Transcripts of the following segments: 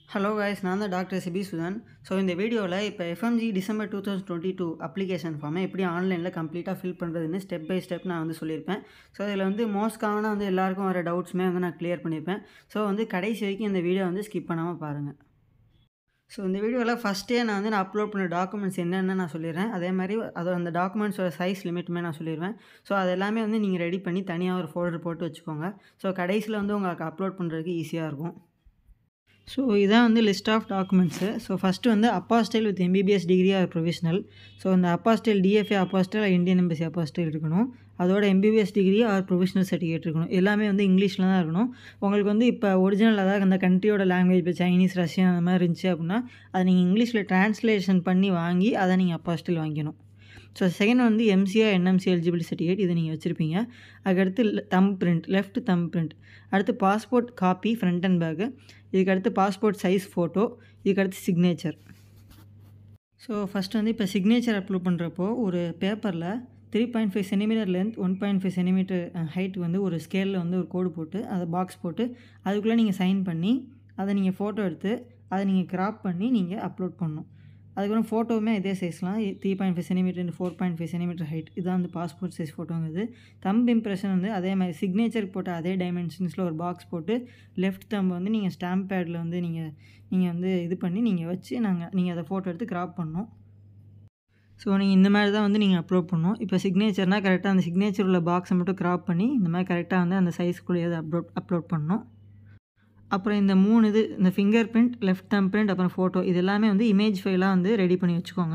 hello guys நான் தான் doctor CP Sudan so இந்த வீடியோவில் இப்போ FMG December two thousand twenty two application ஃபார்மை எப்படி ஆன்லைனில் கம்ப்ளீட்டாக ஃபில் பண்ணுறதுன்னு ஸ்டெப் பை ஸ்டெப் நான் வந்து சொல்லியிருப்பேன் ஸோ இதில் வந்து மோஸ்ட் காமனாக வந்து எல்லாருக்கும் வர டவுட்ஸுமே வந்து நான் கிளியர் பண்ணியிருப்பேன் ஸோ வந்து கடைசி வரைக்கும் இந்த வீடியோ வந்து ஸ்கிப் பண்ணாமல் பாருங்கள் ஸோ இந்த வீடியோவில் ஃபஸ்ட்டே நான் வந்து நான் அப்லோட் பண்ண டாக்குமெண்ட்ஸ் என்னென்னு நான் சொல்லிடுறேன் அதே மாதிரி அதோட அந்த டாக்குமெண்ட்ஸோட சைஸ் லிமிட்டுமே நான் சொல்லிடுவேன் ஸோ அது எல்லாமே வந்து நீங்கள் ரெடி பண்ணி தனியாக ஒரு ஃபோல்டர் போட்டு வச்சுக்கோங்க ஸோ கடைசியில் வந்து உங்களுக்கு அப்லோட் பண்ணுறதுக்கு ஈஸியாக இருக்கும் ஸோ இதான் வந்து list of documents so first வந்து apostille with MBBS degree or professional so இந்த apostille DFA apostille Indian embassy apostille இருக்கணும் அதோட MBBS degree or professional certificate இருக்கணும் எல்லாமே வந்து இங்கிலீஷில் தான் இருக்கணும் உங்களுக்கு வந்து இப்போ ஒரிஜினல் அதாவது அந்த கண்ட்ரியோட லாங்குவேஜ் இப்போ சைனீஸ் ரஷ்யன் அந்த மாதிரி இருந்துச்சு அப்படின்னா அதை நீங்கள் இங்கிலீஷில் ட்ரான்ஸ்லேஷன் பண்ணி வாங்கி அதை நீங்கள் அப்பாஸ்டைல் வாங்கிக்கணும் ஸோ செகண்ட் வந்து எம்சிஆர் என்எம்சி எலிஜிபிலிட்டி சர்டிஃபிகேட் இதை நீங்கள் வச்சுருப்பீங்க அதுக்கடுத்து thumbprint left thumbprint அடுத்து passport copy front and back இதுக்கு அடுத்து பாஸ்போர்ட் சைஸ் ஃபோட்டோ இதுக்கு அடுத்து சிக்னேச்சர் ஸோ ஃபஸ்ட் வந்து இப்போ சிக்னேச்சர் அப்லோட் பண்ணுறப்போ ஒரு பேப்பரில் three point five centimetre length one point five centimetre height வந்து ஒரு ஸ்கேலில் வந்து ஒரு கோடு போட்டு அதை பாக்ஸ் போட்டு அதுக்குள்ளே நீங்கள் சைன் பண்ணி அதை நீங்கள் ஃபோட்டோ எடுத்து அதை நீங்கள் கிராப் பண்ணி நீங்கள் அப்லோட் பண்ணணும் அதுக்கப்புறம் ஃபோட்டோவுமே இதே சைஸ்லாம் three point five centimetre four point five centimetre height இதான் வந்து பாஸ்போர்ட் சைஸ் ஃபோட்டோங்கிறது தம்ப் இம்ப்ரெஷன் வந்து அதே மாதிரி சிக்னேச்சருக்கு போட்ட அதே டைமென்ஷன்ஸில் ஒரு பாக்ஸ் போட்டு லெஃப்ட் தம்பை வந்து நீங்கள் ஸ்டாம்ப் பேடில் வந்து நீங்கள் நீங்கள் வந்து இது பண்ணி நீங்கள் வச்சு நாங்கள் நீங்கள் அதை ஃபோட்டோ எடுத்து கிராப் பண்ணணும் ஸோ நீங்கள் இந்த மாதிரி தான் வந்து நீங்கள் அப்லோட் பண்ணணும் இப்போ சிக்னேச்சர்னால் கரெக்டாக அந்த சிக்னேச்சர் உள்ள பாக்ஸை மட்டும் கிராப் பண்ணி இந்த மாதிரி கரெக்டாக வந்து அந்த சைஸ்க்குள்ளேயே அப்லோட் அப்லோட் பண்ணணும் அப்புறம் இந்த மூணு இது இந்த fingerprint left thumbprint அப்புறம் ஃபோட்டோ இது எல்லாமே வந்து இமேஜ் ஃபைலாக வந்து ரெடி பண்ணி வச்சுக்கோங்க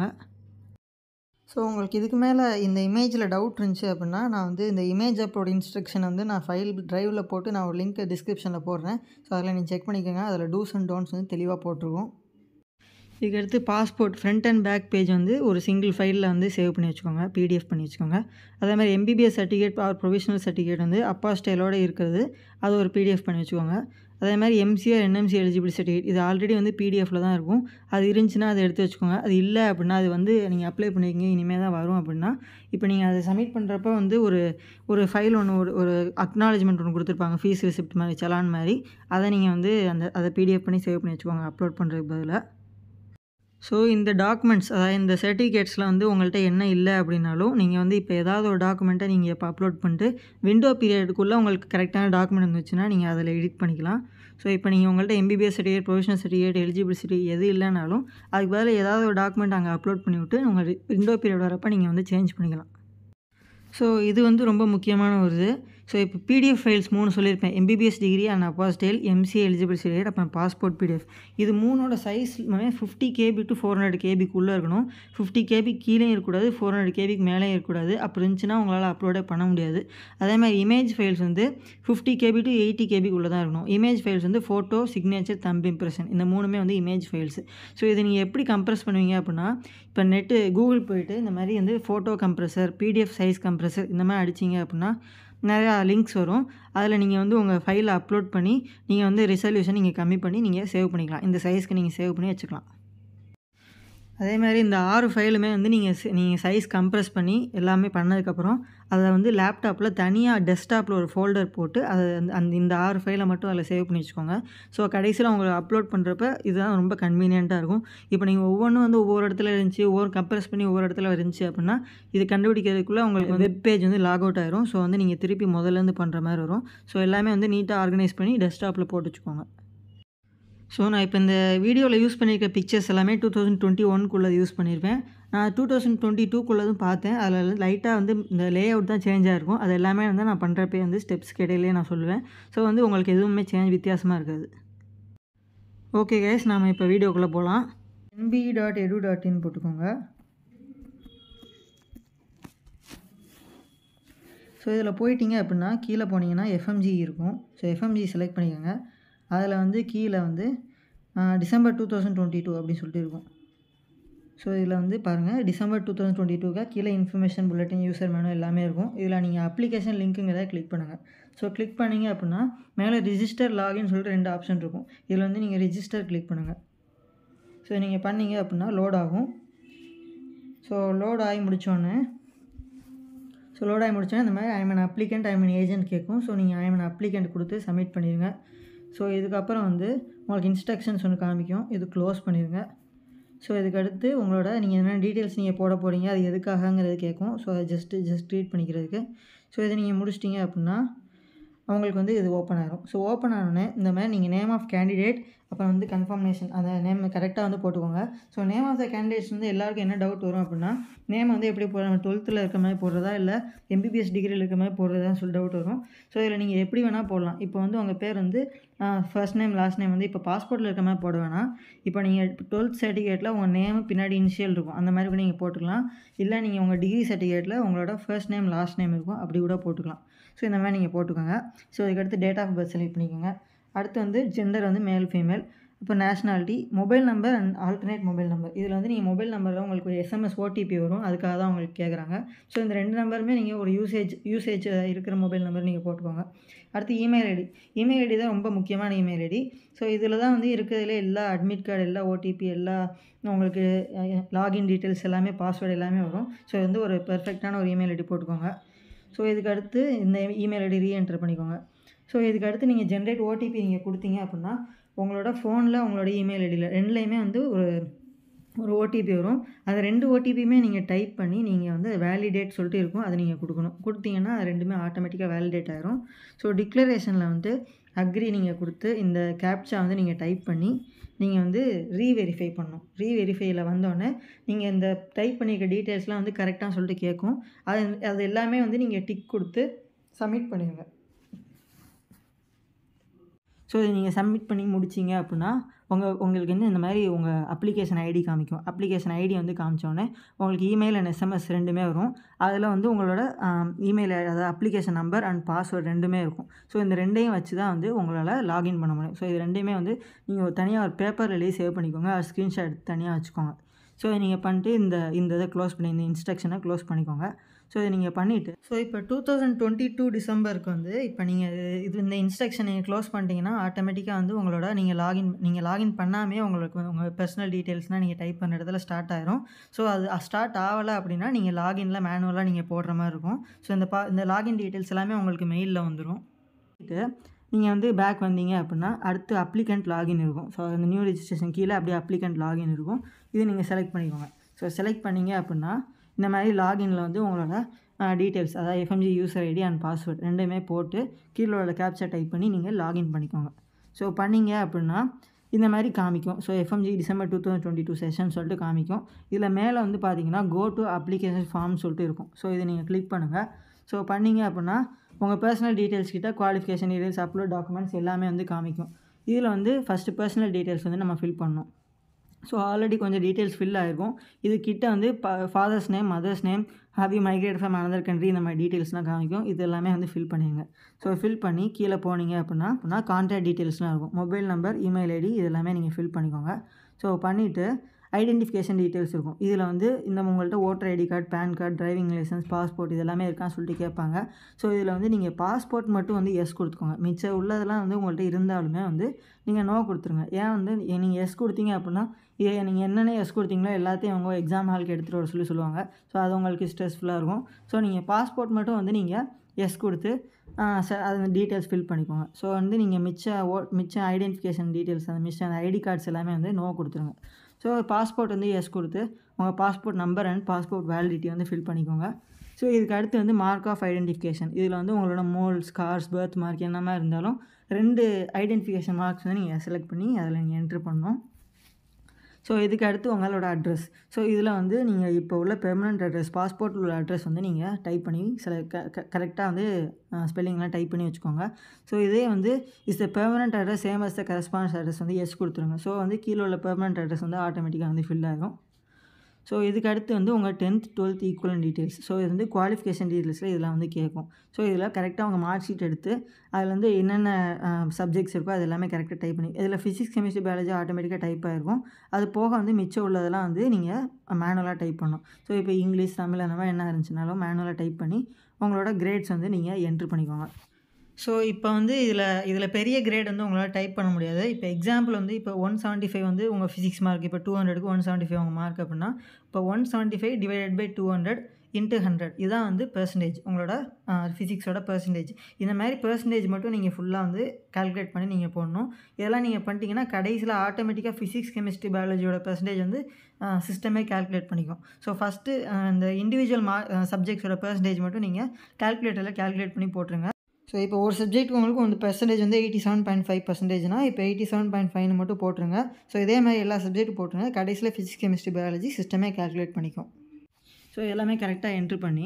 ஸோ உங்களுக்கு இதுக்கு மேலே இந்த இமேஜில் டவுட் இருந்துச்சு அப்படின்னா நான் வந்து இந்த இமேஜ் அப்லோட் இன்ஸ்ட்ரக்ஷன் வந்து நான் ஃபைல் ட்ரைவில் போட்டு நான் ஒரு லிங்க்கை டிஸ்கிரிப்ஷனில் போடுறேன் ஸோ அதில் நீங்கள் செக் பண்ணிக்கோங்க அதில் டூஸ் அண்ட் டோன்ஸ் வந்து தெளிவாக போட்டிருக்கோம் இதுக்கடுத்து passport front and back page வந்து ஒரு சிங்கிள் ஃபைலில் வந்து சேவ் பண்ணி வச்சுக்கோங்க பிடிஎஃப் பண்ணி வச்சுக்கோங்க அதே மாதிரி MBBS certificate or provisional certificate வந்து அப்பா ஸ்டைலோடு இருக்கிறது அது ஒரு பிடிஎஃப் பண்ணி வச்சுக்கோங்க அதே மாதிரி எம்சிஆர் என்எம்சி எலிஜிபிலிட்டி சர்டிஃபிகேட் இது ஆல்ரெடி வந்து பிடிஎஃப்பில் தான் இருக்கும் அது இருந்துச்சுன்னா அதை எடுத்து வச்சுக்கோங்க அது இல்லை அப்படின்னா அது வந்து நீங்கள் அப்ளை பண்ணியிருக்கீங்க இனிமேல் தான் வரும் அப்படின்னா இப்போ நீங்கள் அதை சப்மிட் பண்ணுறப்ப வந்து ஒரு ஒரு ஃபைல் ஒன்று ஒரு ஒரு அக்னாலஜ்மெண்ட் ஒன்று கொடுத்துருப்பாங்க ஃபீஸ் ரிசிப்ட் மாதிரி சலான் மாதிரி அதை நீங்கள் வந்து அந்த அதை பிடிஎஃப் பண்ணி சேவ் பண்ணி வச்சுக்கோங்க அப்லோட் பண்ணுறதுக்கு பதிலாக ஸோ இந்த டாக்குமெண்ட்ஸ் அதாவது இந்த சர்டிஃபிகேட்ஸில் வந்து உங்கள்கிட்ட என்ன இல்லை அப்படின்னாலும் நீங்கள் வந்து இப்போ ஏதாவது ஒரு டாக்குமெண்ட்டை நீங்கள் இப்போ அப்லோட் பண்ணிட்டு விண்டோ பீரியடுக்குள்ளே உங்களுக்கு கரெக்டான டாக்குமெண்ட் இருந்துச்சுன்னா நீங்கள் அதில் எடிட் பண்ணிக்கலாம் ஸோ இப்போ நீங்கள் உங்கள்கிட்ட MBBS certificate professional certificate eligible certificate எது இல்லைனாலும் அதுக்கு பதில் ஏதாவது ஒரு டாக்குமெண்ட் அங்கே அப்லோட் பண்ணிவிட்டு உங்கள் விண்டோ பீரியட் வரப்போ நீங்கள் வந்து சேஞ்ச் பண்ணிக்கலாம் ஸோ இது வந்து ரொம்ப முக்கியமான ஒரு இது ஸோ இப்போ பிடிஎஃப் ஃபைல்ஸ் மூணு சொல்லியிருப்பேன் MBBS degree and apostille MCA eligible certificate அப்புறம் பாஸ்போர்ட் பிடிஎஃப் இது மூணோட size fifty KB to four hundred கேபிக்குள்ளே இருக்கணும் ஃபிஃப்டி கேபி கீழே இருக்கக்கூடாது ஃபோர் ஹண்ட்ரட் கேபிக்கு மேலே இருக்கக்கூடாது அப்படி இருந்துச்சுன்னா உங்களால் அப்லோடே பண்ண முடியாது அதே மாதிரி இமேஜ் ஃபைல்ஸ் வந்து ஃபிஃப்டி கேபி டு எயிட்டி கேபிக்குள்ளே தான் இருக்கணும் இமேஜ் ஃபைல்ஸ் வந்து ஃபோட்டோ சிக்னேச்சர் தம்ப் இம்ப்ரெஷன் இந்த மூணுமே வந்து இமேஜ் ஃபைல்ஸ் ஸோ இதை நீங்கள் எப்படி கம்ப்ரெஸ் பண்ணுவீங்க அப்படின்னா இப்போ நெட்டு கூகுள் போயிட்டு இந்த மாதிரி வந்து photo compressor PDF size compressor இந்த மாதிரி அடிச்சிங்க அப்படின்னா நிறையா லிங்க்ஸ் வரும் அதில் நீங்கள் வந்து உங்கள் ஃபைலை அப்லோட் பண்ணி நீங்கள் வந்து ரிசல்யூஷன் நீங்கள் கம்மி பண்ணி நீங்கள் சேவ் பண்ணிக்கலாம் இந்த சைஸ்க்கு நீங்கள் சேவ் பண்ணி வச்சுக்கலாம் அதே மாதிரி இந்த ஆறு ஃபைலுமே வந்து நீங்கள் நீங்கள் சைஸ் கம்ப்ரெஸ் பண்ணி எல்லாமே பண்ணதுக்கப்புறம் அதை வந்து லேப்டாப்பில் தனியாக டெஸ்க்டாப்பில் ஒரு ஃபோல்டர் போட்டு அதை அந்த இந்த ஆறு ஃபைலை மட்டும் அதில் சேவ் பண்ணி வச்சுக்கோங்க ஸோ கடைசியில் உங்களுக்கு அப்லோட் பண்ணுறப்ப இதுதான் ரொம்ப கன்வீனியண்ட்டாக இருக்கும் இப்போ நீங்கள் ஒவ்வொன்றும் வந்து ஒவ்வொரு இடத்துல இருந்துச்சு ஒவ்வொரு கம்ப்ரெஸ் பண்ணி ஒவ்வொரு இடத்துல இருந்துச்சு அப்படின்னா இது கண்டுபிடிக்கிறதுக்குள்ளே உங்களுக்கு வெப் பேஜ் வந்து லாக் அவுட் ஆயிரும் ஸோ வந்து நீங்கள் திருப்பி முதல்லேருந்து பண்ணுற மாதிரி வரும் ஸோ எல்லாமே வந்து நீட்டாக ஆர்கனைஸ் பண்ணி டெஸ்க்டாப்பில் போட்டு வச்சுக்கோங்க ஸோ நான் இப்போ இந்த வீடியோவில் யூஸ் பண்ணியிருக்க பிக்சர்ஸ் எல்லாமே டூ தௌசண்ட் டுவெண்ட்டி ஒன்க்குள்ளே யூஸ் பண்ணியிருப்பேன் நான் டூ தௌசண்ட் டுவெண்ட்டி டூக்குள்ளதும் பார்த்தேன் அதில் லைட்டாக வந்து இந்த லே அவுட் தான் சேஞ்ச் ஆகிருக்கும் அது எல்லாமே வந்து நான் பண்ணுறப்பே வந்து ஸ்டெப்ஸ் இடையிலே நான் சொல்லுவேன் ஸோ வந்து உங்களுக்கு எதுவுமே சேஞ்ச் வித்தியாசமாக இருக்காது ஓகே கேஸ் நாம் இப்போ வீடியோக்குள்ளே போகலாம் NB dot edu dot in போட்டுக்கோங்க ஸோ இதில் போயிட்டீங்க அப்படின்னா கீழே போனீங்கன்னா எஃப்எம்ஜி இருக்கும் ஸோ எஃப்எம்ஜி செலக்ட் பண்ணிக்கோங்க அதில் வந்து கீழே வந்து December two thousand twenty two அப்படின்னு சொல்லிட்டு இருக்கும் ஸோ இதில் வந்து பாருங்கள் டிசம்பர் டூ தௌசண்ட் டுவெண்ட்டி டூக்காக கீழே இன்ஃபர்மேஷன் புல்லட்டின் யூசர் மேனு எல்லாமே இருக்கும் இதில் நீங்கள் அப்ளிகேஷன் லிங்க்குங்கிறத கிளிக் பண்ணுங்கள் ஸோ கிளிக் பண்ணிங்க அப்படின்னா மேலே ரிஜிஸ்டர் லாகின்னு சொல்லிட்டு ரெண்டு ஆப்ஷன் இருக்கும் இதில் வந்து நீங்கள் ரிஜிஸ்டர் கிளிக் பண்ணுங்கள் ஸோ நீங்கள் பண்ணீங்க அப்படின்னா லோட் ஆகும் ஸோ லோட் ஆகி முடித்தோடனே ஸோ லோட் ஆகி முடிச்சோன்னே இந்த மாதிரி ஐமன் அப்ளிகண்ட் ஐமன் ஏஜென்ட் கேட்கும் ஸோ நீங்கள் ஐமன் அப்ளிகண்ட் கொடுத்து சப்மிட் பண்ணிடுங்க ஸோ இதுக்கப்புறம் வந்து உங்களுக்கு இன்ஸ்ட்ரக்ஷன்ஸ் ஒன்று காமிக்கும் இது க்ளோஸ் பண்ணிடுங்க ஸோ இதுக்கு அடுத்து உங்களோட நீங்கள் என்னென்ன டீட்டெயில்ஸ் நீங்கள் போட போகிறீங்க அது எதுக்காகங்கிறது கேட்கும் ஸோ அதை ஜஸ்ட்டு ஜஸ்ட் ரீட் பண்ணிக்கிறதுக்கு ஸோ இதை நீங்கள் முடிச்சிட்டிங்க அப்படின்னா அவங்களுக்கு வந்து இது ஓப்பன் ஆகிரும் ஸோ ஓப்பன் ஆனோடனே இந்த மாதிரி நீங்கள் நேம் ஆஃப் கேண்டிடேட் அப்புறம் வந்து கன்ஃபர்மேஷன் அந்த நேம் கரெக்டாக வந்து போட்டுக்கோங்க so name of the candidates வந்து எல்லாருக்கும் என்ன டவுட் வரும் அப்படின்னா நேம் வந்து எப்படி போடுற நம்ம டுவெல்த்தில் இருக்க மாதிரி போடுறதா இல்லை எம்பிபிஎஸ் டிகிரியில் இருக்க மாதிரி போடுறதான்னு சொல்லி டவுட் வரும் ஸோ இதில் நீங்கள் எப்படி வேணால் போடலாம் இப்போ வந்து உங்கள் பேர் வந்து ஃபர்ஸ்ட் நேம் லாஸ்ட் நேம் வந்து இப்போ பாஸ்போர்ட்டில் இருக்க மாதிரி போட வேணாம் இப்போ நீங்கள் டுவெல்த் சர்டிஃபிகேட்டில் உங்கள் நேம் பின்னாடி இனிஷியல் இருக்கும் அந்த மாதிரி கூட நீங்கள் போட்டுக்கலாம் இல்லை நீங்கள் உங்கள் டிகிரி சர்டிஃபிகேட்டில் உங்களோட ஃபர்ஸ்ட் நேம் லாஸ்ட் நேம் இருக்கும் அப்படி கூட போட்டுக்கலாம் ஸோ இந்த மாதிரி நீங்கள் போட்டுக்கோங்க ஸோ இதுக்கடுத்து டேட் ஆஃப் பர்த் செலக்ட் பண்ணிக்கோங்க அடுத்து வந்து ஜெண்டர் வந்து மேல் ஃபீமேல் இப்போ nationality mobile number and alternate mobile number இதில் வந்து நீங்கள் மொபைல் நம்பரில் உங்களுக்கு ஒரு எஸ்எம்எஸ் ஓடிபி வரும் அதுக்காக தான் உங்களுக்கு கேட்குறாங்க ஸோ இந்த ரெண்டு நம்பருமே நீங்கள் ஒரு யூசேஜ் யூசேஜ் இருக்கிற மொபைல் நம்பர் நீங்கள் போட்டுக்கோங்க அடுத்து இமெயில் ஐடி இமெயில் ஐடி தான் ரொம்ப முக்கியமான இமெயில் ஐடி ஸோ இதில் தான் வந்து இருக்கிறதுல எல்லா அட்மிட் கார்டு எல்லா ஓடிபி எல்லா உங்களுக்கு லாகின் டீட்டெயில்ஸ் எல்லாமே பாஸ்வேர்டு எல்லாமே வரும் ஸோ இது வந்து ஒரு பெர்ஃபெக்டான ஒரு இமெயில் ஐடி போட்டுக்கோங்க ஸோ இதுக்கு அடுத்து இந்த இமெயில் ஐடி ரீஎன்டர் பண்ணிக்கோங்க ஸோ இதுக்கு அடுத்து நீங்கள் ஜென்ரேட் ஓடிபி நீங்கள் கொடுத்தீங்க அப்படின்னா உங்களோட ஃபோனில் உங்களோட இமெயில் ஐடியில் ரெண்டுலேயுமே வந்து ஒரு ஒரு ஓடிபி வரும் அந்த ரெண்டு ஓடிபியுமே நீங்கள் டைப் பண்ணி நீங்கள் வந்து வேலிடேட் சொல்லிட்டு இருக்கும் அதை நீங்கள் கொடுக்கணும் கொடுத்தீங்கன்னா அது ரெண்டுமே ஆட்டோமேட்டிக்காக வேலிடேட் ஆயிரும் ஸோ டிக்ளரேஷனில் வந்து அக்ரி நீங்கள் கொடுத்து இந்த கேப்சா வந்து நீங்கள் டைப் பண்ணி நீங்கள் வந்து ரீவெரிஃபை பண்ணணும் ரீவெரிஃபையில் வந்தோடனே நீங்கள் இந்த டைப் பண்ணியிருக்க டீட்டெயில்ஸ்லாம் வந்து கரெக்டாக சொல்லிட்டு கேட்கும் அது அது எல்லாமே வந்து நீங்கள் டிக் கொடுத்து சப்மிட் பண்ணிடுங்க ஸோ இதை நீங்கள் சப்மிட் பண்ணி முடிச்சிங்க அப்படின்னா உங்கள் உங்களுக்கு வந்து இந்த மாதிரி உங்கள் அப்ளிகேஷன் ஐடி காமிக்கும் அப்ளிகேஷன் ஐடி வந்து காமிச்சோடனே உங்களுக்கு இமெயில் அண்ட் எஸ்எம்எஸ் ரெண்டுமே வரும் அதில் வந்து உங்களோட இமெயில் அதாவது அப்ளிகேஷன் நம்பர் அண்ட் பாஸ்வேர்டு ரெண்டுமே இருக்கும் ஸோ இந்த ரெண்டையும் வச்சு தான் வந்து உங்களால் லாகின் பண்ண முடியும் ஸோ இது ரெண்டையுமே வந்து நீங்கள் ஒரு தனியாக ஒரு பேப்பர் எழுதி சேவ் பண்ணிக்கோங்க அது ஸ்க்ரீன்ஷாட் எடுத்து தனியாக வச்சுக்கோங்க ஸோ நீங்கள் பண்ணிட்டு இந்த இந்த இதை க்ளோஸ் பண்ணி இந்த இன்ஸ்ட்ரக்ஷனை க்ளோஸ் பண்ணிக்கோங்க ஸோ இதை நீங்கள் பண்ணிவிட்டு ஸோ இப்போ டூ தௌசண்ட் டுவெண்ட்டி டூ டிசம்பருக்கு வந்து இப்போ நீங்கள் இது இந்த இன்ஸ்ட்ரக்ஷன் நீங்கள் க்ளோஸ் பண்ணிட்டீங்கன்னா ஆட்டோமேட்டிக்காக வந்து உங்களோட நீங்கள் லாகின் நீங்கள் லாகின் பண்ணாமே உங்களுக்கு வந்து உங்கள் பர்சனல் டீட்டெயில்ஸ்னால் நீங்கள் டைப் பண்ணுற இடத்துல ஸ்டார்ட் ஆயிரும் ஸோ அது ஸ்டார்ட் ஆகலை அப்படின்னா நீங்கள் லாகினில் மேனுவலாக நீங்கள் போடுற மாதிரி இருக்கும் ஸோ இந்த பா இந்த லாகின் டீட்டெயில்ஸ் எல்லாமே உங்களுக்கு மெயிலில் வந்துடும் நீங்கள் வந்து பேக் வந்தீங்க அப்படின்னா அடுத்து அப்ளிகண்ட் லாகின் இருக்கும் ஸோ அந்த நியூ ரெஜிஸ்ட்ரேஷன் கீழே அப்படியே அப்ளிகண்ட் லாகின் இருக்கும் இது நீங்கள் செலக்ட் பண்ணிக்கோங்க ஸோ செலக்ட் பண்ணீங்க அப்படின்னா இந்த மாதிரி லாகினில் வந்து உங்களோட டீட்டெயில்ஸ் அதாவது FMG user ID and password ரெண்டுமே போட்டு கீழே உள்ள கேப்சர் டைப் பண்ணி நீங்கள் லாகின் பண்ணிக்கோங்க ஸோ பண்ணீங்க அப்படின்னா இந்த மாதிரி காமிக்கும் so FMG December two thousand twenty two session சொல்லிட்டு காமிக்கும் இதில் மேலே வந்து பார்த்தீங்கன்னா கோ டு அப்ளிகேஷன் ஃபார்ம் சொல்லிட்டு இருக்கும் ஸோ இதை நீங்கள் கிளிக் பண்ணுங்கள் ஸோ பண்ணீங்க அப்படின்னா உங்கள் பர்சனல் டீட்டெயில்ஸ் கிட்ட குவாலிஃபிகேஷன் டீட்டெயில்ஸ் அப்லோட் டாக்குமெண்ட்ஸ் எல்லாமே வந்து காமிக்கும் இதில் வந்து ஃபஸ்ட்டு பர்சனல் டீட்டெயில்ஸ் வந்து நம்ம ஃபில் பண்ணணும் ஸோ ஆல்ரெடி கொஞ்சம் டீட்டெயில்ஸ் ஃபில் ஆகிருக்கும் இது கிட்ட வந்து ப father's name mother's name have you migrate from another country இந்த மாதிரி டீட்டெயில்ஸ்லாம் காமிக்கும் இது எல்லாமே வந்து ஃபில் பண்ணிடுங்க ஸோ ஃபில் பண்ணி கீழே போனீங்க அப்படின்னா அப்படின்னா கான்டாக்ட் டீட்டெயில்ஸ்லாம் இருக்கும் மொபைல் நம்பர் இமெயில் ஐடி இது எல்லாமே நீங்கள் ஃபில் பண்ணிக்கோங்க ஸோ பண்ணிவிட்டு ஐடென்டிஃபிகேஷன் டீட்டெயில்ஸ் இருக்கும் இதில் வந்து இந்த உங்கள்கிட்ட voter ID card PAN card driving licence passport இது எல்லாமே இருக்கான்னு சொல்லிட்டு கேட்பாங்க ஸோ இதில் வந்து நீங்கள் பாஸ்போர்ட் மட்டும் வந்து எஸ் கொடுத்துக்கோங்க மிச்சம் உள்ளதெல்லாம் வந்து உங்கள்கிட்ட இருந்தாலுமே வந்து நீங்கள் நோ கொடுத்துருங்க ஏன் வந்து நீங்கள் எஸ் கொடுத்தீங்க அப்படின்னா இதை நீங்கள் என்னென்ன எஸ் கொடுத்தீங்களோ எல்லாத்தையும் அவங்க எக்ஸாம் ஹாலுக்கு எடுத்துகிட்டு வர சொல்லி சொல்லுவாங்க ஸோ அது உங்களுக்கு ஸ்ட்ரெஸ்ஃபுல்லாக இருக்கும் ஸோ நீங்கள் பாஸ்போர்ட் மட்டும் வந்து நீங்கள் எஸ் கொடுத்து அது டீட்டெயில்ஸ் ஃபில் பண்ணிக்கோங்க ஸோ வந்து நீங்கள் மிச்ச ஓ மிச்ச ஐடென்டிஃபிகேஷன் டீட்டெயில்ஸ் அந்த மிச்ச அந்த ஐடி கார்ட்ஸ் எல்லாமே வந்து நோ கொடுத்துருங்க ஸோ பாஸ்போர்ட் வந்து எஸ் கொடுத்து உங்கள் passport number and passport validity வந்து ஃபில் பண்ணிக்கோங்க ஸோ இதுக்கு அடுத்து வந்து மார்க் ஆஃப் ஐடென்டிஃபிகேஷன் இதில் வந்து உங்களோட மோல்ஸ் கார்ஸ் பர்த் மார்க் என்ன மாதிரி இருந்தாலும் ரெண்டு ஐடென்டிஃபிகேஷன் மார்க்ஸ் வந்து நீங்கள் செலக்ட் பண்ணி அதில் நீங்கள் என்ட்ரு பண்ணணும் ஸோ இதுக்கு அடுத்து உங்களோட அட்ரஸ் ஸோ இதில் வந்து நீங்கள் இப்போ உள்ள பெர்மனண்ட் அட்ரஸ் பாஸ்போர்ட் உள்ள அட்ரஸ் வந்து நீங்கள் டைப் பண்ணி சில க கரெக்டாக வந்து ஸ்பெல்லிங்லாம் டைப் பண்ணி வச்சுக்கோங்க ஸோ இதே வந்து is the permanent address same as the correspondence address வந்து எஸ் கொடுத்துருங்க ஸோ வந்து கீழே உள்ள பெர்மனண்ட் அட்ரஸ் வந்து ஆட்டோமேட்டிக்காக வந்து ஃபில் ஆகும் ஸோ இதுக்கு அடுத்து வந்து உங்கள் tenth twelfth equivalent details so இது வந்து குவாலிஃபிகேஷன் டீட்டெயில்ஸில் இதெல்லாம் வந்து கேட்கும் ஸோ இதில் கரெக்டாக உங்கள் மார்க் ஷீட் எடுத்து அதில் வந்து என்னென்ன சப்ஜெக்ட்ஸ் இருக்கோ அது எல்லாமே கரெக்டாக டைப் பண்ணி இதில் ஃபிசிக்ஸ் கெமிஸ்ட்ரி பயாலஜி ஆட்டோமேட்டிக்காக டைப் ஆகிருக்கும் அது போக வந்து மிச்சம் உள்ளதெல்லாம் வந்து நீங்கள் மேனுவலாக டைப் பண்ணணும் ஸோ இப்போ இங்கிலீஷ் தமிழ் அந்த மாதிரி என்ன இருந்துச்சுனாலும் மேனுவலாக டைப் பண்ணி உங்களோட கிரேட்ஸ் வந்து நீங்கள் என்ட்ரு பண்ணிக்கோங்க ஸோ இப்போ வந்து இதில் இதில் பெரிய கிரேட் வந்து உங்களால் டைப் பண்ண முடியாது இப்போ எக்ஸாம்பிள் வந்து இப்போ ஒன் செவன்ட்டி ஃபைவ் வந்து உங்கள் ஃபிசிக்ஸ் மார்க் இப்போ டூ ஹண்ட்ரடுக்கு ஒன் செவன்ட்டி ஃபைவ் உங்கள் மார்க் அப்படின்னா இப்போ one seventy five divided by two hundred into hundred இதுதான் வந்து பெர்சன்டேஜ் உங்களோட ஃபிசிக்ஸோட பெர்சன்டேஜ் இந்த மாதிரி பெர்சன்டேஜ் மட்டும் நீங்கள் ஃபுல்லாக வந்து கால்குலேட் பண்ணி நீங்கள் போடணும் இதெல்லாம் நீங்கள் பண்ணிட்டீங்கன்னா கடைசியில் ஆட்டோமேட்டிக்காக ஃபிசிக்ஸ் கெமிஸ்ட்ரி பயாலஜியோட பெர்சன்டேஜ் வந்து சிஸ்டமே கால்குலேட் பண்ணிக்கும் ஸோ ஃபஸ்ட்டு இந்த இண்டிவிஜுவல் மா சப்ஜெக்ட்ஸோட பெர்சன்டேஜ் மட்டும் நீங்கள் கால்குலேட்டரில் கால்குலேட் பண்ணி போட்டுருங்க ஸோ இப்போ ஒரு சப்ஜெக்ட் உங்களுக்கு வந்து பெர்சன்டேஜ் வந்து எயிட்டி செவன் பாயிண்ட் ஃபைவ் பர்சன்டேஜ்னா இப்போ எயிட்டி செவன் பாயிண்ட் ஃபைவ்னு மட்டும் போட்டுருங்க ஸோ இதே மாதிரி எல்லா சப்ஜெக்ட் போட்டுருங்க கடைசியில் ஃபிசிக்ஸ் கெமிஸ்ட்ரி பயாலஜி சிஸ்டமே கால்குலேட் பண்ணிக்கும் ஸோ எல்லாமே கரெக்டாக என்ட்ரு பண்ணி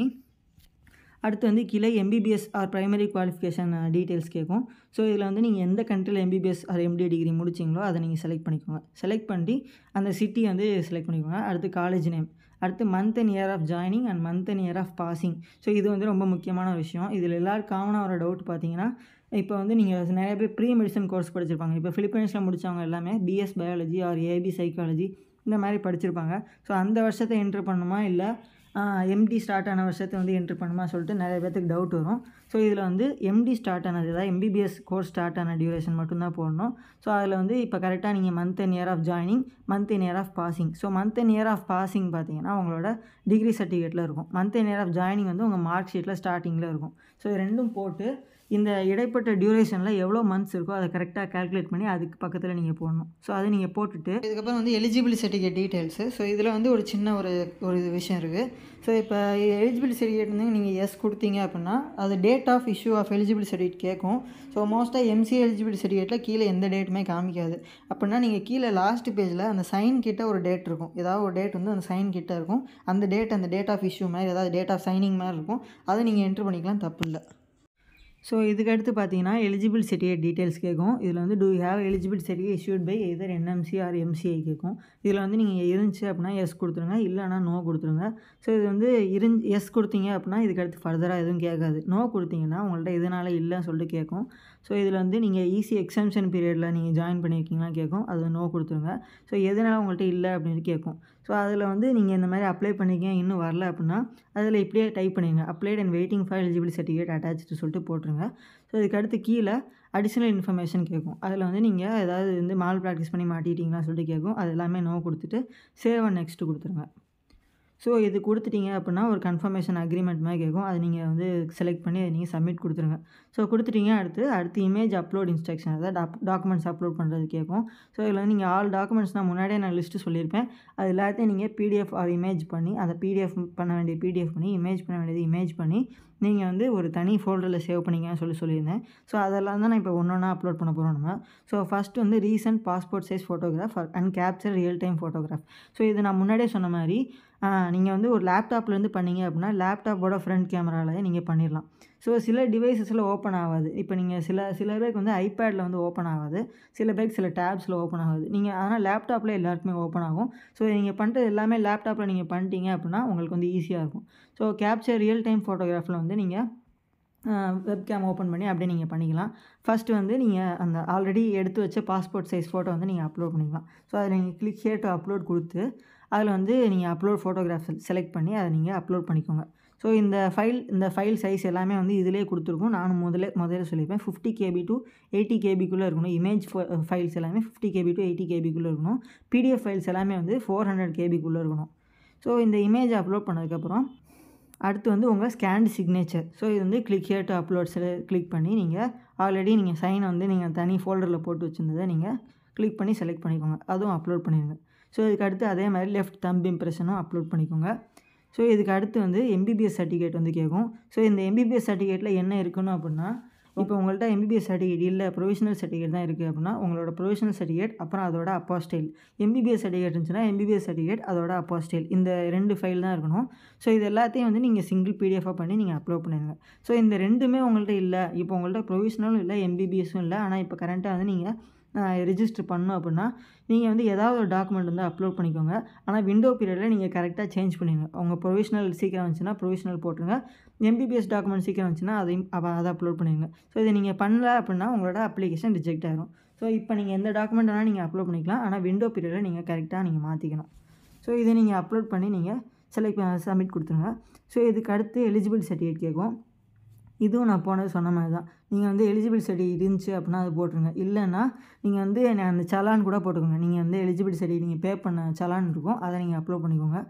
அடுத்து வந்து கீழே MBBS or primary qualification details கேட்கும் ஸோ இதில் வந்து நீங்கள் எந்த கண்ட்ரியில் எம்பிபிஎஸ் ஆர் எம்டி டிகிரி முடிச்சிங்களோ அதை நீங்கள் செலக்ட் பண்ணிக்கோங்க செலக்ட் பண்ணி அந்த சிட்டி வந்து செலக்ட் பண்ணிக்கோங்க அடுத்து காலேஜ் நேம் அடுத்து month and year of joining and month and year of passing so இது வந்து ரொம்ப முக்கியமான விஷயம் இதில் எல்லோரும் காமனாக வர டவுட் பார்த்தீங்கன்னா இப்போ வந்து நீங்கள் நிறைய பேர் ப்ரீ மெடிசன் கோர்ஸ் படிச்சிருப்பாங்க இப்போ ஃபிலிப்பைன்ஸில் முடித்தவங்க எல்லாமே BS biology or AB psychology இந்த மாதிரி படிச்சிருப்பாங்க ஸோ அந்த வருஷத்தை என்ட்ரு பண்ணுமா இல்லை எம்டி ஸ்டார்ட் ஆன வருஷத்தை வந்து என்ட்ரு பண்ணுமா சொல்லிட்டு நிறைய பேர்த்துக்கு டவுட் வரும் ஸோ இதில் வந்து எம்டி ஸ்டார்ட் ஆனது அதாவது எம்பிபிஎஸ் கோர்ஸ் ஸ்டார்ட் ஆன டியூரேஷன் மட்டும்தான் போடணும் ஸோ அதில் வந்து இப்போ கரெக்டாக நீங்கள் month and year of joining month and year of passing so month and year of passing பார்த்தீங்கன்னா உங்களோட டிகிரி சர்டிஃபிகேட்டில் இருக்கும் month and year of joining வந்து உங்கள் மார்க் ஷீட்டில் ஸ்டார்டிங்கில் இருக்கும் ஸோ இது ரெண்டும் போட்டு இந்த இடைப்பட்ட டியூரேஷனில் எவ்வளோ மந்த்ஸ் இருக்கோ அதை கரெக்டாக கால்குலேட் பண்ணி அதுக்கு பக்கத்தில் நீங்கள் போடணும் ஸோ அதை நீங்கள் போட்டுட்டு இதுக்கப்புறம் வந்து எலிஜிபிலிட்டி சர்டிஃபிகேட் டீட்டெயில்ஸு ஸோ இதில் வந்து ஒரு சின்ன ஒரு ஒரு விஷயம் இருக்குது ஸோ இப்போ எலிஜிபிலிட்டி சர்டிஃபிகேட் வந்து நீங்கள் எஸ் கொடுத்தீங்க அப்படின்னா அது date of issue of eligibility certificate கேட்கும் ஸோ மோஸ்ட்டாக எம்சி எலிஜிபிலிட்டி சர்டிஃபிகேட்டில் கீழே எந்த டேட்டுமே காமிக்காது அப்படின்னா நீங்கள் கீழே லாஸ்ட் பேஜில் அந்த சைன் கிட்ட ஒரு டேட் இருக்கும் ஏதாவது ஒரு டேட் வந்து அந்த சைன் கிட்ட இருக்கும் அந்த டேட் அந்த டேட் ஆஃப் இஷ்யூ மாதிரி ஏதாவது டேட் ஆஃப் சைனிங் மாதிரி இருக்கும் அதை நீங்கள் என்ட்ரு பண்ணிக்கலாம் தப்பு இல்லை ஸோ இதுக்கு அடுத்து பார்த்தீங்கன்னா எலிஜிபிள் சர்டிஃபிகேட் டீட்டெயில்ஸ் கேட்கும் இதில் வந்து do have eligible certificate issued by either NMC or MCI கேட்கும் இதில் வந்து நீங்கள் இருந்துச்சு அப்படின்னா எஸ் கொடுத்துருங்க இல்லைனா நோ கொடுத்துருங்க ஸோ இது வந்து இருந் எஸ் கொடுத்தீங்க அப்படின்னா இதுக்கு அடுத்து ஃபர்தராக எதுவும் கேட்காது நோ கொடுத்தீங்கன்னா உங்கள்கிட்ட இதனால் இல்லைன்னு சொல்லிட்டு கேட்கும் ஸோ இதில் வந்து நீங்கள் ஈஸி எக்ஸாம்ஷன் பீரியடில் நீங்கள் ஜாயின் பண்ணியிருக்கீங்களா கேட்கும் அது நோ கொடுத்துருங்க ஸோ எதனால் உங்கள்கிட்ட இல்லை அப்படின்னு கேட்கும் ஸோ அதில் வந்து நீங்கள் இந்த மாதிரி அப்ளை பண்ணிக்கங்க இன்னும் வரல அப்படின்னா அதில் இப்படியே டைப் பண்ணிடுங்க applied and waiting for eligible certificate attach சொல்லிட்டு போட்டுருங்க ஸோ இதுக்கு அடுத்து கீழே அடிஷ்னல் இன்ஃபர்மேஷன் கேட்கும் அதில் வந்து நீங்கள் ஏதாவது வந்து மால் ப்ராக்டிஸ் பண்ணி மாட்டிட்டீங்களா சொல்லிட்டு கேட்கும் அது எல்லாமே நோ கொடுத்துட்டு சேவ் அண்ட் நெக்ஸ்ட்டு கொடுத்துருங்க ஸோ இது கொடுத்துட்டீங்க அப்படின்னா ஒரு கன்ஃபர்மேஷன் அக்ரிமெண்ட் மாதிரி கேட்கும் அதை நீங்கள் வந்து செலக்ட் பண்ணி அதை நீங்கள் சப்மிட் கொடுத்துருங்க ஸோ கொடுத்துட்டீங்க அடுத்து அடுத்து இமேஜ் அப்லோட் இன்ஸ்ட்ரக்ஷன் அதாவது டாக் டாக்குமெண்ட்ஸ் அப்லோட் பண்ணுறது கேட்கும் ஸோ இதில் வந்து நீங்கள் ஆல் டாக்குமெண்ட்ஸ் நான் முன்னாடியே நான் லிஸ்ட்டு சொல்லியிருப்பேன் அது எல்லாத்தையும் நீங்கள் பிடிஎஃப் ஆர் இமேஜ் பண்ணி அதை பிடிஎஃப் பண்ண வேண்டிய பிடிஎஃப் பண்ணி இமேஜ் பண்ண வேண்டியது இமேஜ் பண்ணி நீங்கள் வந்து ஒரு தனி ஃபோல்டரில் சேவ் பண்ணிங்கன்னு சொல்லி சொல்லியிருந்தேன் ஸோ அதெல்லாம் தான் நான் இப்போ ஒன்று ஒன்றா அப்லோட் பண்ண போகிறோம் நம்ம ஸோ ஃபஸ்ட்டு வந்து recent passport size photograph and capture real time photograph so இது நான் முன்னாடியே சொன்ன மாதிரி நீங்கள் வந்து ஒரு லேப்டாப்லேருந்து பண்ணீங்க அப்படின்னா லேப்டாப்போட ஃப்ரண்ட் கேமராவில் நீங்கள் பண்ணிடலாம் ஸோ சில டிவைசஸில் ஓப்பன் ஆகாது இப்போ நீங்கள் சில சில பேருக்கு வந்து ஐபேடில் வந்து ஓப்பன் ஆகாது சில பேருக்கு சில டேப்ஸில் ஓப்பன் ஆகாது நீங்கள் ஆனால் லேப்டாப்பில் எல்லாருக்குமே ஓப்பன் ஆகும் ஸோ நீங்கள் பண்ணுறது எல்லாமே லேப்டாப்பில் நீங்கள் பண்ணிட்டீங்க அப்படின்னா உங்களுக்கு வந்து ஈஸியாக இருக்கும் ஸோ கேப்சர் ரியல் டைம் ஃபோட்டோகிராஃபில் வந்து நீங்கள் வெப்கேம் ஓப்பன் பண்ணி அப்படியே நீங்கள் பண்ணிக்கலாம் ஃபஸ்ட்டு வந்து நீங்கள் அந்த ஆல்ரெடி எடுத்து வச்ச பாஸ்போர்ட் சைஸ் ஃபோட்டோ வந்து நீங்கள் அப்லோட் பண்ணிக்கலாம் ஸோ அதில் நீங்கள் கிளிக் ஹியர் டு அப்லோட் கொடுத்து அதில் வந்து நீங்கள் அப்லோட் ஃபோட்டோகிராஃப் செலக்ட் பண்ணி அதை நீங்கள் அப்லோட் பண்ணிக்கோங்க ஸோ இந்த ஃபைல் இந்த ஃபைல் சைஸ் எல்லாமே வந்து இதிலே கொடுத்துருக்கும் நானும் முதல்ல முதல்ல சொல்லியிருப்பேன் ஃபிஃப்டி கேபி டு எயிட்டி கேபிக்குள்ளே இருக்கணும் இமேஜ் ஃபைல்ஸ் எல்லாமே ஃபிஃப்டி கேபி டு எயிட்டி கேபிக்குள்ளே இருக்கணும் பிடிஎஃப் ஃபைல்ஸ் எல்லாமே வந்து ஃபோர் ஹண்ட்ரட் கேபிக்குள்ளே இருக்கணும் ஸோ இந்த இமேஜ் அப்லோட் பண்ணதுக்கப்புறம் அடுத்து வந்து உங்கள் ஸ்கேண்ட் சிக்னேச்சர் ஸோ இது வந்து கிளிக் ஹியர் டு அப்லோட்ஸில் கிளிக் பண்ணி நீங்கள் ஆல்ரெடி நீங்கள் சைனை வந்து நீங்கள் தனி ஃபோல்டரில் போட்டு வச்சுருந்ததை நீங்கள் கிளிக் பண்ணி செலக்ட் பண்ணிக்கோங்க அதுவும் அப்லோட் பண்ணிடுங்க ஸோ இதுக்கு அடுத்து அதே மாதிரி லெஃப்ட் தம்ப் இம்ப்ரெஷனும் அப்லோட் பண்ணிக்கோங்க ஸோ இதுக்கு அடுத்து வந்து எம்பிபிஎஸ் சர்டிஃபிகேட் வந்து கேட்கும் ஸோ இந்த எம்பிபிஎஸ் சர்டிஃபிகேட்டில் என்ன இருக்கணும் அப்படின்னா இப்போ உங்கள்கிட்ட எம்பிபிஎஸ் சர்டிஃபிகேட் இல்லை ப்ரொவிஷனல் சர்டிஃபிகேட் தான் இருக்குது அப்படின்னா உங்களோட ப்ரொவிஷனல் சர்டிஃபிகேட் அப்புறம் அதோட அப்பாஸ்டைல் எம்பிபிஎஸ் சர்டிஃபிகேட் இருந்துச்சுன்னா எம்பிபிஎஸ் சர்டிஃபிகேட் அதோட அப்பாஸ்டைல் இந்த ரெண்டு ஃபைல் தான் இருக்கணும் ஸோ இது எல்லாத்தையும் வந்து நீங்கள் சிங்கிள் பிடிஎஃபாக பண்ணி நீங்கள் அப்லோட் பண்ணிடுங்க ஸோ இந்த ரெண்டுமே உங்கள்கிட்ட இல்லை இப்போ உங்கள்கிட்ட ப்ரொவிஷனலும் இல்லை எம்பிபிஎஸும் இல்லை ஆனால் இப்போ கரண்ட்டாக வந்து நீங்கள் ரிஜிஸ்டர் பண்ணணும் அப்படின்னா நீங்கள் வந்து ஏதாவது ஒரு டாக்குமெண்ட் வந்து அப்லோட் பண்ணிக்கோங்க ஆனால் விண்டோ பீரியடில் நீங்கள் கரெக்டாக சேஞ்ச் பண்ணிடுங்க உங்கள் ப்ரொவிஷனல் சீக்கிரம் வந்துச்சுன்னா ப்ரொவிஷனல் போட்டுருங்க எம்பிபிஎஸ் டாக்குமெண்ட் சீக்கிரம் வந்துச்சுன்னா அதையும் அப்போ அதை அப்லோட் பண்ணிடுங்க ஸோ இதை நீங்கள் பண்ணல அப்படின்னா உங்களோட அப்ளிகேஷன் ரிஜெக்ட் ஆகிரும் ஸோ இப்போ நீங்கள் எந்த டாக்குமெண்ட் வேணால் நீங்கள் அப்லோட் பண்ணிக்கலாம் ஆனால் விண்டோ பீரியடில் நீங்கள் கரெக்டாக நீங்கள் மாற்றிக்கணும் ஸோ இதை நீங்கள் அப்லோட் பண்ணி நீங்கள் செலக்ட் சப்மிட் கொடுத்துருங்க ஸோ இதுக்கு அடுத்து எலிஜிபிள் சர்டிஃபிகேட் கேட்கும் இதுவும் நான் போனது சொன்ன மாதிரி தான் நீங்கள் வந்து எலிஜிபிள் சர்டிஃபிகேட் இருந்துச்சு அப்படின்னா அது போட்டுருங்க இல்லைன்னா நீங்கள் வந்து அந்த சலான் கூட போட்டுக்கோங்க நீங்கள் வந்து எலிஜிபிள் சர்டிஃபிகேட் நீங்கள் பே பண்ண சலான் இருக்கும் அதை நீங்கள் அப்லோட் பண்ணிக்கோங்க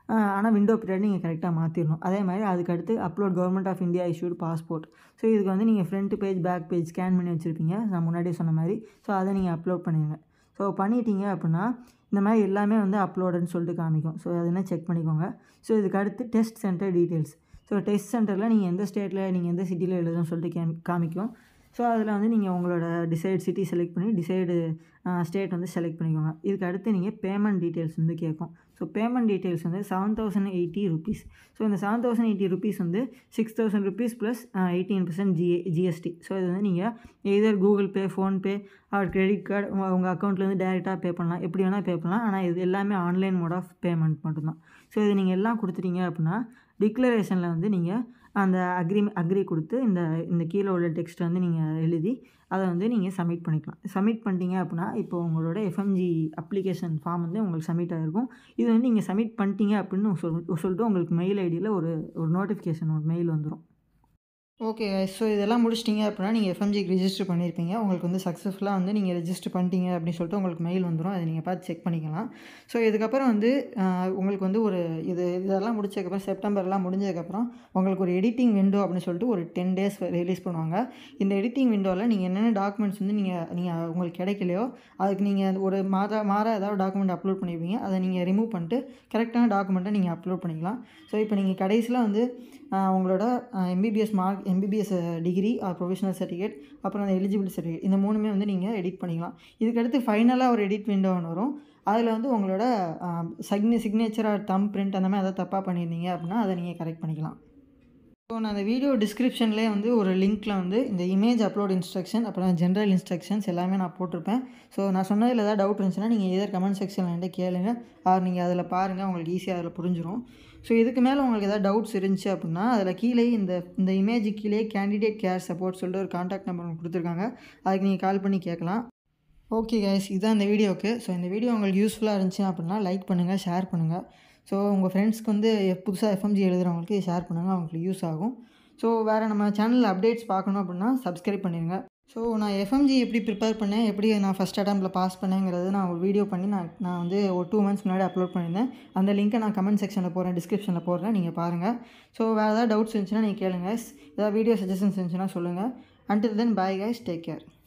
ஆனால் விண்டோ பீரியட் நீங்கள் கரெக்டாக மாற்றிடணும் அதே மாதிரி அதுக்கடுத்து upload government of India issued passport so இதுக்கு வந்து நீங்கள் front page back page scan பண்ணி வச்சுருப்பீங்க நான் முன்னாடியே சொன்ன மாதிரி ஸோ அதை நீங்கள் அப்லோட் பண்ணிடுங்க ஸோ பண்ணிட்டீங்க அப்படின்னா இந்த மாதிரி எல்லாமே வந்து அப்லோடுன்னு சொல்லிட்டு காமிக்கும் ஸோ அதெல்லாம் செக் பண்ணிக்கோங்க ஸோ இதுக்கு அடுத்து test centre details so test சென்டரில் நீங்கள் எந்த ஸ்டேட்டில் நீங்கள் எந்த சிட்டியில் எழுதுன்னு சொல்லிட்டு கேமி காமிக்கும் ஸோ அதில் வந்து நீங்கள் உங்களோட டிசைட் சிட்டி செலக்ட் பண்ணி டிசைடு ஸ்டேட் வந்து செலக்ட் பண்ணிக்கோங்க இதுக்கு அடுத்து நீங்கள் பேமெண்ட் டீட்டெயில்ஸ் வந்து கேட்கும் ஸோ பேமெண்ட் டீட்டெயில்ஸ் வந்து seven thousand eighty rupees so இந்த செவன் தௌசண்ட் எயிட்டி ருபீஸ் வந்து six thousand rupees plus eighteen percent G GST so இது வந்து நீங்கள் either Google Pay PhonePe or credit card உங்கள் அக்கௌண்ட்லேருந்து டேரெக்டாக பே பண்ணலாம் எப்படி வேணால் பே பண்ணலாம் ஆனால் இது எல்லாமே ஆன்லைன் மோட் ஆஃப் பேமெண்ட் மட்டும்தான் ஸோ இது நீங்கள் எல்லாம் கொடுத்துட்டீங்க அப்படின்னா டிக்ளரேஷனில் வந்து நீங்கள் அந்த அக்ரி அக்ரி கொடுத்து இந்த இந்த கீழே உள்ள டெக்ஸ்ட்டை வந்து நீங்கள் எழுதி அதை வந்து நீங்கள் சப்மிட் பண்ணிக்கலாம் சப்மிட் பண்ணிட்டீங்க அப்படின்னா இப்போ உங்களோட எஃப்எம்ஜி அப்ளிகேஷன் ஃபார்ம் வந்து உங்களுக்கு சப்மிட் ஆகிருக்கும் இது வந்து நீங்கள் சப்மிட் பண்ணிட்டீங்க அப்படின்னு சொல் சொல்லிட்டு உங்களுக்கு மெயில் ஐடியில் ஒரு ஒரு நோட்டிஃபிகேஷன் ஒரு மெயில் வந்துடும் ஓகே ஸோ இதெல்லாம் முடிச்சிட்டிங்க அப்படின்னா நீங்கள் எஃப்எம்ஜிக்கு ரிஜிஸ்டர் பண்ணியிருப்பீங்க உங்களுக்கு வந்து சக்ஸஸ்ஃபுல்லாக வந்து நீங்கள் ரெஜிஸ்டர் பண்ணிட்டீங்க அப்படின்னு சொல்லிட்டு உங்களுக்கு மெயில் வந்துடும் அதை நீங்கள் பார்த்து செக் பண்ணிக்கலாம் ஸோ இதுக்கப்புறம் வந்து உங்களுக்கு வந்து ஒரு இது இதெல்லாம் முடிச்சதுக்கப்புறம் செப்டம்பர்லாம் முடிஞ்சதுக்கப்புறம் உங்களுக்கு ஒரு எடிட்டிங் விண்டோ அப்படின்னு சொல்லிட்டு ஒரு டென் டேஸ் ரிலீஸ் பண்ணுவாங்க இந்த எடிட்டிங் விண்டோவில் நீங்கள் என்னென்ன டாக்குமெண்ட்ஸ் வந்து நீங்கள் நீங்கள் உங்களுக்கு கிடைக்கலையோ அதுக்கு நீங்கள் ஒரு மாத மாற ஏதாவது டாக்குமெண்ட் அப்லோட் பண்ணியிருப்பீங்க அதை நீங்கள் ரிமூவ் பண்ணிட்டு கரெக்டான டாக்குமெண்ட்டை நீங்கள் அப்லோட் பண்ணிக்கலாம் ஸோ இப்போ நீங்கள் கடைசியில் வந்து உங்களோட MBBS mark MBBS degree or professional certificate அப்புறம் அந்த எலிஜிபிலிட்டி சர்டிஃபிகேட் இந்த மூணுமே வந்து நீங்கள் எடிட் பண்ணிக்கலாம் இதுக்கடுத்து ஃபைனலாக ஒரு எடிட் விண்டோ ஒன்று வரும் அதில் வந்து உங்களோட சக்னி சிக்னேச்சர் ஆர் தம் பிரிண்ட் அந்த மாதிரி எதாவது தப்பாக பண்ணியிருந்தீங்க அப்படின்னா அதை நீங்கள் கரெக்ட் பண்ணிக்கலாம் ஸோ நான் அந்த வீடியோ டிஸ்கிரிப்ஷன்லேயே வந்து ஒரு லிங்க்கில் வந்து இந்த இமேஜ் அப்லோட் இன்ஸ்ட்ரக்ஷன் அப்புறம் ஜென்ரல் இன்ஸ்ட்ரக்ஷன்ஸ் எல்லாமே நான் போட்டிருப்பேன் ஸோ நான் சொன்னதில் ஏதாவது டவுட் இருந்துச்சுன்னா நீங்கள் எதர் கமெண்ட் செக்ஷனில் என்கிட்ட கேளுங்க ஆர் நீங்கள் அதில் பாருங்கள் உங்களுக்கு ஈஸியாக அதில் புரிஞ்சிடும் ஸோ இதுக்கு மேலே உங்களுக்கு ஏதாவது டவுட்ஸ் இருந்துச்சு அப்படின்னா அதில் கீழே இந்த இந்த இமேஜ் கீழே கேண்டிடேட் கேர் சப்போர்ட் சொல்லிட்டு ஒரு காண்டாக்ட் நம்பர் கொடுத்துருக்காங்க அதுக்கு நீங்கள் கால் பண்ணி கேட்கலாம் ஓகே கைஸ் இதுதான் இந்த வீடியோக்கு ஸோ இந்த வீடியோ உங்களுக்கு யூஸ்ஃபுல்லாக இருந்துச்சு அப்படின்னா லைக் பண்ணுங்கள் ஷேர் பண்ணுங்கள் ஸோ உங்கள் ஃப்ரெண்ட்ஸ்க்கு வந்து புதுசாக எஃப்எம்ஜி எழுதுகிறவங்களுக்கு ஷேர் பண்ணுங்கள் அவங்களுக்கு யூஸ் ஆகும் ஸோ வேறு நம்ம சேனலில் அப்டேட்ஸ் பார்க்கணும் அப்படின்னா சப்ஸ்கிரைப் பண்ணிடுங்க ஸோ நான் எஃப்எம்ஜி எப்படி ப்ரிப்பேர் பண்ணேன் எப்படி நான் ஃபஸ்ட் அட்டம்ப்டில் பாஸ் பண்ணேங்கிறது நான் ஒரு வீடியோ பண்ணி நான் நான் வந்து ஒரு டூ மந்த்ஸ் முன்னாடி அப்லோட் பண்ணியிருந்தேன் அந்த லிங்க்கை நான் கமெண்ட் செக்ஷனில் போகிறேன் டிஸ்கிரிப்ஷனில் போடுறேன் நீங்கள் பாருங்கள் ஸோ வேறு ஏதாவது டவுட்ஸ் இருந்துச்சுன்னா நீங்கள் கேளுங்க ஏதாவது வீடியோ சஜஷன்ஸ் இருந்துச்சுன்னா சொல்லுங்கள் until then bye guys take care